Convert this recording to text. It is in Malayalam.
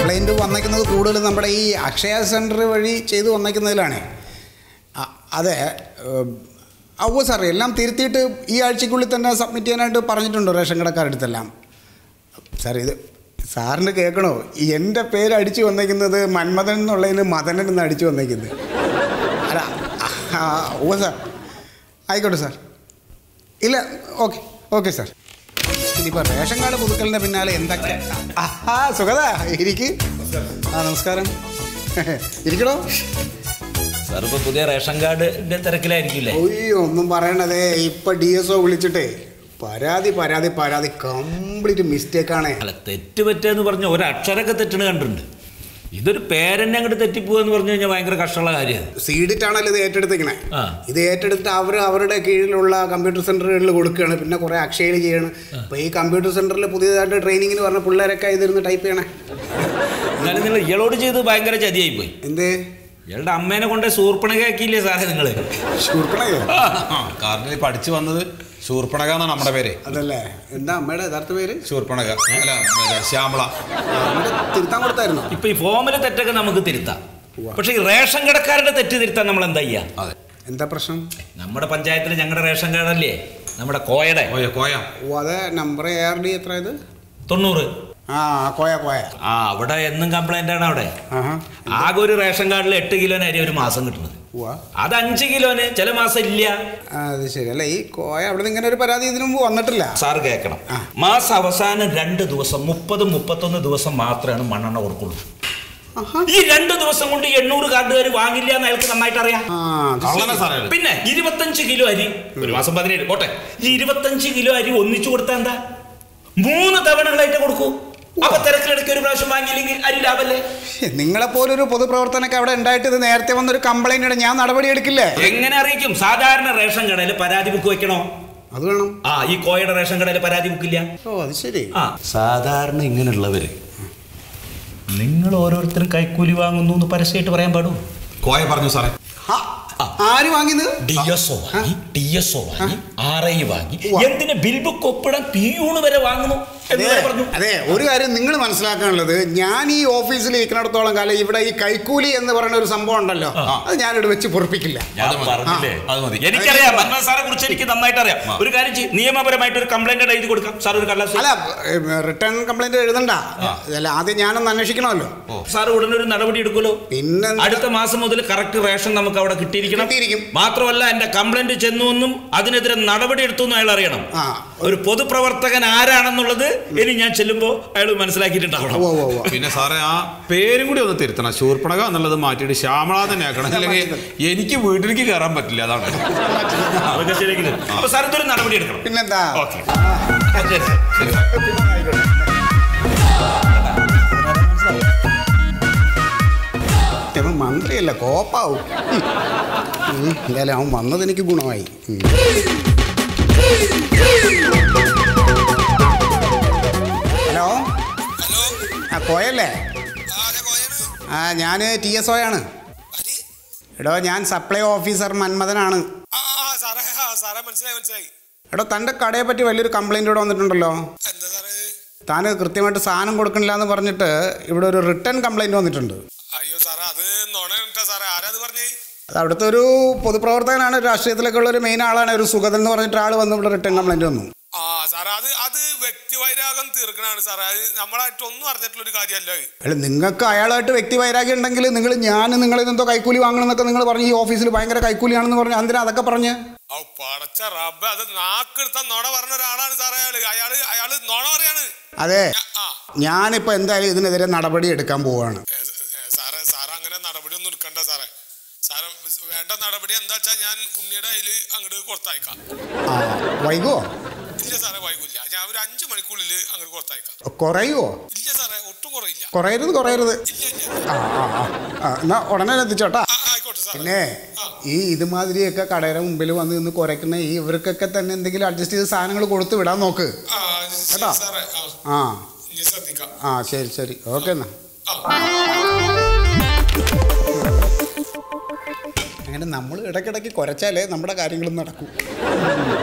കംപ്ലൈൻറ്റ് വന്നേക്കുന്നത് കൂടുതൽ നമ്മുടെ ഈ അക്ഷയ സെൻറ്റർ വഴി ചെയ്ത് വന്നേക്കുന്നതിലാണ് അ- അതെ ഏം, ഔവ സാർ എല്ലാം തിരുത്തിയിട്ട് ഈ ആഴ്ചക്കുള്ളിൽ തന്നെ സബ്മിറ്റ് ചെയ്യാനായിട്ട് പറഞ്ഞിട്ടുണ്ടോ റേഷൻ കടക്കാരുടെ അടുത്തെല്ലാം സാർ ഇത് സാറിന് കേൾക്കണോ എൻ്റെ പേര് അടിച്ചു വന്നേക്കുന്നത് മന്മഥൻ എന്നുള്ളതിന് മദനൻ എന്ന് അടിച്ചു വന്നേക്കുന്നത് അല്ല ആ, ഓ സാർ ആയിക്കോട്ടെ സാർ ഇല്ല ഓക്കെ ഓക്കെ സാർ ഇനിയിപ്പോൾ റേഷൻ കാർഡ് പുതുക്കലിൻ്റെ പിന്നാലെ എന്തൊക്കെ ആ സുഖത ഇരിക്ക് ആ നമസ്കാരം ഇരിക്കണോ സാർ ഇപ്പൊ പുതിയ റേഷൻ കാർഡിന്റെ തിരക്കിലായിരിക്കില്ലേ ഒയ്യോ ഒന്നും പറയണതേ ഇപ്പൊ ഡി എസ് ഒ വിളിച്ചിട്ടേ പരാതി പരാതി പരാതി കംപ്ലീറ്റ് മിസ്റ്റേക്കാണ് അല്ല തെറ്റ് പറ്റുകയെന്ന് പറഞ്ഞ ഒരക്ഷരമൊക്കെ തെറ്റണ് കണ്ടിട്ടുണ്ട് ഇതൊരു പേരെന്നെ അങ്ങോട്ട് തെറ്റിപ്പോവെന്ന് പറഞ്ഞു കഴിഞ്ഞാൽ ഭയങ്കര കഷ്ടമുള്ള കാര്യമാണ് സീഡിറ്റാണല്ലോ ഇത് ഏറ്റെടുത്തിക്കണേ ആ. ഇത് ഏറ്റെടുത്തിട്ട് അവർ അവരുടെ കീഴിലുള്ള കമ്പ്യൂട്ടർ സെന്ററുകളിൽ കൊടുക്കുകയാണ് പിന്നെ കുറെ അക്ഷയയിൽ ചെയ്യണം അപ്പൊ ഈ കമ്പ്യൂട്ടർ സെന്ററിൽ പുതിയതായിട്ട് ട്രെയിനിങ്ങിന് പറഞ്ഞ പിള്ളേരൊക്കെ ഇതിരുന്ന് ടൈപ്പ് ചെയ്യണേ എന്നാലും നിങ്ങൾ ഇയാളോട് ചെയ്ത് ഭയങ്കര ചതിയായി പോയി എന്തേ ഇയാളുടെ അമ്മേനെ കൊണ്ട് സൂർപ്പണകാക്കിയില്ലേ സാറേ നിങ്ങള് ശൂർപ്പണയോ കാർഡിൽ പഠിച്ചു വന്നത് ശൂർപ്പണക എന്നാണ് നമ്മുടെ പേര് അതല്ലേ എന്താ അമ്മയുടെ യഥാർത്ഥ പേര് ശൂർപ്പണക അല്ല മറ്റേ ശ്യാമള അമ്മയുടെ തിരുത്താൻ കൊടുത്തായിരുന്നു ഇപ്പൊ ഈ ഫോമിലെ തെറ്റൊക്കെ നമുക്ക് തിരുത്താം പക്ഷെ ഈ റേഷൻ കടക്കാരുടെ തെറ്റ് തിരുത്താൻ നമ്മൾ എന്താ ചെയ്യാ അതെ എന്താ പ്രശ്നം നമ്മുടെ പഞ്ചായത്തിൽ ഞങ്ങളുടെ റേഷൻ കാർഡല്ലേ നമ്മുടെ കോയയുടെ കോയ കോയ ഓ അതെ നമ്പർ എ ആർ ഡി എത്ര ഇത് തൊണ്ണൂറ് ആ കോയ കോയ ആ അവിടെ എന്നും കംപ്ലൈന്റ് ആണ് അവിടെ ആഹാ ആകെ ഒരു റേഷൻ കാർഡിൽ എട്ട് കിലോന് അരി ഒരു മാസം കിട്ടുന്നത് ഉവ്വ. അത് അഞ്ച് കിലോന് ചില മാസം ഇല്ല ആ, അത് ശരി അല്ല ഈ കോയ അവിടെ നിന്ന് ഇങ്ങനെ ഒരു പരാതി ഇതിനു മുമ്പ് വന്നിട്ടില്ല സാർ കേൾക്കണം മാസം അവസാനം രണ്ട് ദിവസം മുപ്പത് മുപ്പത്തൊന്ന് ദിവസം മാത്രമാണ് മണ്ണെണ്ണ കൊടുക്കുള്ളൂ ആഹാ. ഈ രണ്ട് ദിവസം കൊണ്ട് എണ്ണൂറ് കാർഡുകാർ വാങ്ങില്ല എന്ന് അയാൾക്ക് നന്നായിട്ട് അറിയാം ആ അത് കള്ളനെ ശരി. സാറേ ഇത്. പിന്നെ ഇരുപത്തഞ്ച് കിലോ അരി ഒരു മാസം പതിനേഴ് പോട്ടെ ഈ ഇരുപത്തഞ്ച് കിലോ അരി ഒന്നിച്ചു കൊടുത്താൽ എന്താ മൂന്ന് തവണകളായിട്ട് കൊടുക്കൂ അപ്പൊ തിരക്കിലിടയ്ക്ക് ഒരു പ്രാവശ്യം വാങ്ങിയില്ലെങ്കിൽ അരി ലാഭല്ലേ ശ്ശെ, നിങ്ങളെപ്പോലൊരു പൊതുപ്രവർത്തനൊക്കെ അവിടെ ഉണ്ടായിട്ട് ഇത് നേരത്തെ വന്നൊരു കംപ്ലൈന്റ് ഇട ഞാൻ നടപടി എടുക്കില്ലേ എങ്ങനെ അറിയിക്കും സാധാരണ റേഷൻ കടയിൽ പരാതി ബുക്ക് വെക്കണോ അത് വേണം ആ ഈ കോയയുടെ റേഷൻ കടയിൽ പരാതി ബുക്കില്ല ഓ അത് ശരി ആ സാധാരണ ഇങ്ങനെയുള്ളവര് നിങ്ങൾ ഓരോരുത്തരും കൈക്കൂലി വാങ്ങുന്നു എന്ന് പരസ്യമായിട്ട് പറയാൻ പാടും കോയ പറഞ്ഞു സാറേ ആ, ആര് വാങ്ങിയത് ഡി എസ് ഒ വാങ്ങി ടി എസ് ഒ വാങ്ങി ആർ ഐ വാങ്ങി എന്തിന് ബിൽ ബുക്ക് ഒപ്പിടാൻ പി യൂണ് വരെ വാങ്ങുന്നു എന്ന് അതെ വരെ പറഞ്ഞു അതെ ഒരു കാര്യം നിങ്ങൾ മനസ്സിലാക്കാനുള്ളത് ഞാൻ ഈ ഓഫീസിൽ ഇരിക്കുന്നിടത്തോളം കാലം ഇവിടെ ഈ കൈക്കൂലി എന്ന് പറയുന്ന ഒരു സംഭവം ഉണ്ടല്ലോ അത് ഞാനിവിടെ വെച്ച് പൊറപ്പിക്കില്ല ഞാൻ അത് മതി. പറഞ്ഞില്ലേ ആ, അത് മതി. എനിക്കറിയാം മന്മഥൻ സാറെ കുറിച്ച് എനിക്ക് നന്നായിട്ട് അറിയാം ഒരു കാര്യം ചെയ്യും നിയമപരമായിട്ട് ഒരു കംപ്ലൈന്റ് എഴുതി കൊടുക്കാം സാർ ഒരു കടലാസ് അല്ല റിട്ടേൺ കംപ്ലൈന്റ് എഴുതണ്ട അല്ല ആദ്യം ഞാനൊന്ന് അന്വേഷിക്കണമല്ലോ സാർ ഉടനെ ഒരു നടപടി എടുക്കുമല്ലോ പിന്നെ അടുത്ത മാസം മുതൽ കറക്റ്റ് റേഷൻ നമുക്ക് അവിടെ കിട്ടിയിരിക്കണം കിട്ടിയിരിക്കും. മാത്രമല്ല എന്റെ കംപ്ലൈന്റ് ചെന്നു എന്നും അതിനെതിരെ നടപടി എടുത്തു എന്നും അയാൾ അറിയണം ആ. ഒരു പൊതുപ്രവർത്തകൻ ആരാണെന്നുള്ളത് ഇനി ഞാൻ ചെല്ലുമ്പോൾ അയാൾ മനസ്സിലാക്കിയിട്ടുണ്ടാവണം ഓ ഓ ഓ പിന്നെ സാറേ ആ പേരും കൂടി ഒന്ന് തിരുത്തണം ശൂർപ്പണക എന്നുള്ളത് മാറ്റിയിട്ട് ശ്യാമള തന്നെ ആക്കണം അല്ലെങ്കിൽ എനിക്ക് വീട്ടിലേക്ക് കയറാൻ പറ്റില്ല അതാണ് അതൊക്കെ ശരിയെങ്കിലും അപ്പൊ സാർ ഇതൊരു നടപടി എടുക്കണം പിന്നെന്താ ഓക്കെ ഇവൻ മന്ത്രിയല്ല കോപ്പാവും ഉം, എന്തായാലും അവൻ വന്നത് എനിക്ക് ഗുണമായി ഉം. ഹലോ ആ കോയല്ലേ ആ ഞാൻ ടി എസ് ഒയാണ് എടോ ഞാൻ സപ്ലൈ ഓഫീസർ മന്മഥനാണ് ആ ആ, സാറേ ആ സാറേ മനസ്സിലായി മനസ്സിലായി എടോ തൻ്റെ കടയെ പറ്റി വലിയൊരു കംപ്ലൈൻ്റ് ഇവിടെ വന്നിട്ടുണ്ടല്ലോ എന്താ സാറേ ഇത്? താൻ കൃത്യമായിട്ട് സാധനം കൊടുക്കണില്ല എന്ന് പറഞ്ഞിട്ട് ഇവിടെ ഒരു റിട്ടേൺ കംപ്ലൈൻറ്റ് വന്നിട്ടുണ്ട് അയ്യോ സാറേ അത് നുണ സാറേ ആരാ അത് പറഞ്ഞേ അത് അവിടുത്തെ ഒരു പൊതുപ്രവർത്തകനാണ് രാഷ്ട്രീയത്തിലൊക്കെ ഉള്ള ഒരു മെയിൻ ആളാണ് ഒരു സുഗതൻ എന്ന് പറഞ്ഞിട്ട് ആൾ വന്ന് ഇവിടെ റിട്ടേൺ കംപ്ലൈൻറ്റ് വന്നു ആ സാറേ അത് അത് വ്യക്തിവൈരാഗം തീർക്കണാണ് സാറേ അത് നമ്മളായിട്ടൊന്നും അറിഞ്ഞിട്ടുള്ള ഒരു കാര്യമല്ല അത്. അല്ല നിങ്ങൾക്ക് അയാളായിട്ട് വ്യക്തി വൈരാഗ്യം ഉണ്ടെങ്കിൽ നിങ്ങൾ ഞാൻ നിങ്ങളിൽ നിന്നെന്തോ കൈക്കൂലി വാങ്ങണം എന്നൊക്കെ നിങ്ങൾ പറഞ്ഞ് ഈ ഓഫീസിൽ ഭയങ്കര കൈക്കൂലിയാണെന്ന് പറഞ്ഞ് എന്തിനാ അതൊക്കെ പറഞ്ഞ് ഔ പടച്ച റബ്ബ അത് നാക്കെടുത്ത നുണ പറഞ്ഞ ഒരാളാണ് സാറേ അയാള് അയാള് അയാള് നുണ പറയാണ് അതെ ആ ഞാനിപ്പോൾ എന്തായാലും ഇതിനെതിരെ നടപടി എടുക്കാൻ പോവുകയാണ് ഏ, ഏ, സാറേ സാറ് അങ്ങനെ നടപടി ഒന്നും എടുക്കണ്ട സാറേ സാറ് വേണ്ട നടപടി എന്താ വെച്ചാൽ ഞാൻ ഉണ്ണിയുടെ കയ്യിൽ അങ്ങോട്ട് കൊടുത്തയക്കാം ആ വൈകുമോ ഇല്ല സാറേ വൈകില്ല ഞാൻ ഒരു അഞ്ച് മണിക്കുള്ളിൽ അങ്ങോട്ട് കൊടുത്തയക്കാം കുറയുമോ ഇല്ല സാറേ ഒട്ടും കുറയില്ല കുറയരുത് കുറയരുത് ഇല്ല ഇല്ല ആ ആ ആ. ആ എന്നാ ഉടനെ എത്തിച്ചോട്ടാ ആ, ആയിക്കോട്ടെ സാറേ പിന്നെ ഈ ഇതുമാതിരിയൊക്കെ കടയുടെ മുമ്പിൽ വന്ന് നിന്ന് കുരയ്ക്കുന്ന ഈ ഇവർക്കൊക്കെ തന്നെ എന്തെങ്കിലും അഡ്ജസ്റ്റ് ചെയ്ത് സാധനങ്ങൾ കൊടുത്ത് വിടാൻ നോക്ക് ആ ശരി കേട്ടോ? സാറേ ആ ആ ഇനി ശ്രദ്ധിക്കാം ആ ശരി ശരി ഓക്കെ എന്നാ ആ അങ്ങനെ നമ്മൾ ഇടയ്ക്കിടയ്ക്ക് കുരച്ചാലേ നമ്മുടെ കാര്യങ്ങളും നടക്കൂ